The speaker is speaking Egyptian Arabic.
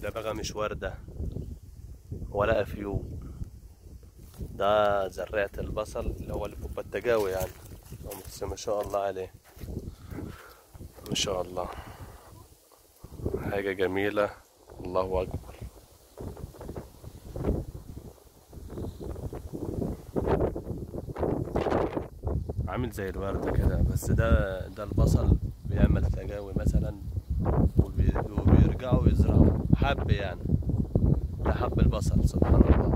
ده بقى مش وردة ولا أفيون ده زرعة البصل اللي هو اللي بيبقى التجاوي يعني بس ما شاء الله عليه ما شاء الله حاجة جميلة الله أكبر عامل زي الوردة كده بس ده ده البصل بيعمل تجاوي مثلا وبي- وبيرجعوا يزرعوا حب يعني ده حب البصل سبحان الله